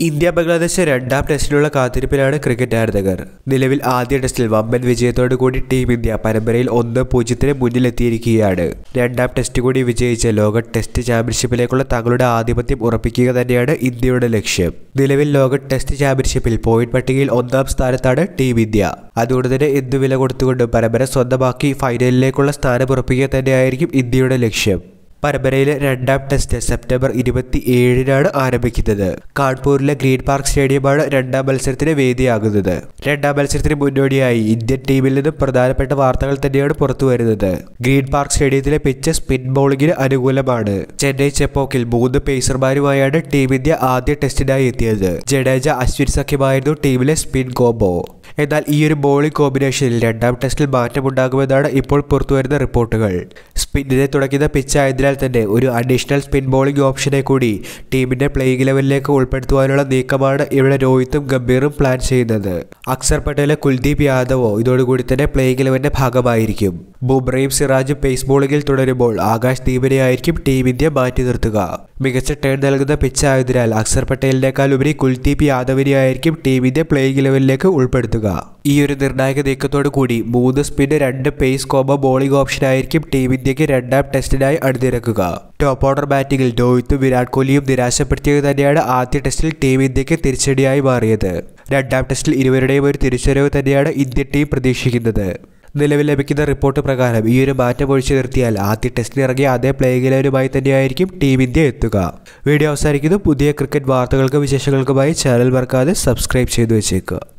India Bangladesh രണ്ടാം ടെസ്റ്റിനുള്ള കാത്തിരിപ്പിലാണ് cricket ആരാധകർ നിലവിൽ ആദ്യ ടെസ്റ്റിൽ വമ്പൻ വിജയത്തോടു കൂടി ടീം ഇന്ത്യ പരമ്പരയിൽ ഒന്ന് പൂജ്യത്തിന് മുന്നിലെത്തിയിരിക്കുകയാണ് രണ്ടാം ടെസ്റ്റ് കൂടി വിജയിച്ച് ലോക ടെസ്റ്റ് ചാമ്പ്യൻഷിപ്പിലേക്കുള്ള തങ്ങളുടെ ആധിപത്യം ഉറപ്പിക്കുക തന്നെയാണ് ഇന്ത്യയുടെ ലക്ഷ്യം നിലവിൽ ലോക ടെസ്റ്റ് ചാമ്പ്യൻഷിപ്പിൽ പോയിന്റ് പട്ടികയിൽ ഒന്നാം സ്ഥാനത്താണ് ടീം ഇന്ത്യ അതുകൊണ്ട് തന്നെ എന്തു വില കൊടുത്തുകൊണ്ട് പരമ്പര സ്വന്തമാക്കി ഫൈനലിലേക്കുള്ള സ്ഥാനം ഉറപ്പിക്കുക തന്നെയായിരിക്കും ഇന്ത്യയുടെ ലക്ഷ്യം പരമ്പരയിലെ രണ്ടാം ടെസ്റ്റ് സെപ്റ്റംബർ ഇരുപത്തി ഏഴിനാണ് ആരംഭിക്കുന്നത് കാൺപൂരിലെ ഗ്രീൻ പാർക്ക് സ്റ്റേഡിയമാണ് രണ്ടാം മത്സരത്തിന് വേദിയാകുന്നത് രണ്ടാം മത്സരത്തിന് മുന്നോടിയായി ഇന്ത്യൻ ടീമിൽ നിന്നും പ്രധാനപ്പെട്ട വാർത്തകൾ തന്നെയാണ് പുറത്തു വരുന്നത് ഗ്രീൻ പാർക്ക് സ്റ്റേഡിയത്തിലെ പിച്ച് സ്പിൻ ബോളിംഗിന് അനുകൂലമാണ് ചെന്നൈ ചെപ്പോക്കിൽ മൂന്ന് പേസർമാരുമായാണ് ടീം ഇന്ത്യ ആദ്യ ടെസ്റ്റിനായി എത്തിയത് ജഡേജ അശ്വിൻ സഖ്യമായിരുന്നു ടീമിലെ സ്പിൻ കോംബോ എന്നാൽ ഈ ഒരു ബോളിംഗ് കോമ്പിനേഷനിൽ രണ്ടാം ടെസ്റ്റിൽ മാറ്റമുണ്ടാകുമെന്നാണ് ഇപ്പോൾ പുറത്തുവരുന്ന റിപ്പോർട്ടുകൾ സ്പിന്നിനെ തുടങ്ങുന്ന പിച്ചായതിനാൽ തന്നെ ഒരു അഡീഷണൽ സ്പിൻ ബോളിംഗ് ഓപ്ഷനെ കൂടി ടീമിന്റെ പ്ലേയിങ് ലെവലിലേക്ക് ഉൾപ്പെടുത്തുവാനുള്ള നീക്കമാണ് ഇവിടെ രോഹിത്തും ഗംഭീറും പ്ലാൻ ചെയ്യുന്നത് അക്സർ പട്ടേലെ കുൽദീപ് യാദവോ ഇതോടുകൂടി തന്നെ പ്ലേയിങ് ലെവലിന്റെ ഭാഗമായിരിക്കും ബുംറയും സിറാജും പേസ് ബോളിംഗിൽ തുടരുമ്പോൾ ആകാശ് ദീപിനെയായിരിക്കും ടീം ഇന്ത്യ മാറ്റി നിർത്തുക മികച്ച ടേൺ നൽകുന്ന പിച്ചായതിനാൽ അക്സർ പട്ടേലിനേക്കാൾ ഉപരി കുൽദീപ് യാദവിനെയായിരിക്കും ടീം ഇന്ത്യ പ്ലേയിങ് ലെവലിലേക്ക് ഉൾപ്പെടുത്തുക ഈ ഒരു നിർണായക നീക്കത്തോടു കൂടി മൂന്ന് സ്പിന് രണ്ട് പേസ് കോംബോ ബോളിംഗ് ഓപ്ഷനായിരിക്കും ടീം ഇന്ത്യക്ക് രണ്ടാം ടെസ്റ്റിനായി അണിനിരക്കുക ടോപ്പ് ഓർഡർ ബാറ്റിംഗിൽ രോഹിത്തും വിരാട് കോഹ്ലിയും നിരാശപ്പെടുത്തിയത് തന്നെയാണ് ആദ്യ ടെസ്റ്റിൽ ടീം ഇന്ത്യക്ക് തിരിച്ചടിയായി മാറിയത് രണ്ടാം ടെസ്റ്റിൽ ഇരുവരുടെയും ഒരു തിരിച്ചുവരവ് തന്നെയാണ് ഇന്ത്യൻ ടീം പ്രതീക്ഷിക്കുന്നത് നിലവിൽ ലഭിക്കുന്ന റിപ്പോർട്ട് പ്രകാരം ഈ ഒരു മാറ്റം ഒഴിച്ചു നിർത്തിയാൽ ആദ്യ ടെസ്റ്റിന് ഇറങ്ങിയ അതേ പ്ലേയിങ് ലെവലുമായി തന്നെയായിരിക്കും ടീം ഇന്ത്യ എത്തുക വീഡിയോ അവസാനിക്കുന്നു പുതിയ ക്രിക്കറ്റ് വാർത്തകൾക്കും വിശേഷങ്ങൾക്കുമായി ചാനൽ മറക്കാതെ സബ്സ്ക്രൈബ് ചെയ്തു വെച്ചേക്കുക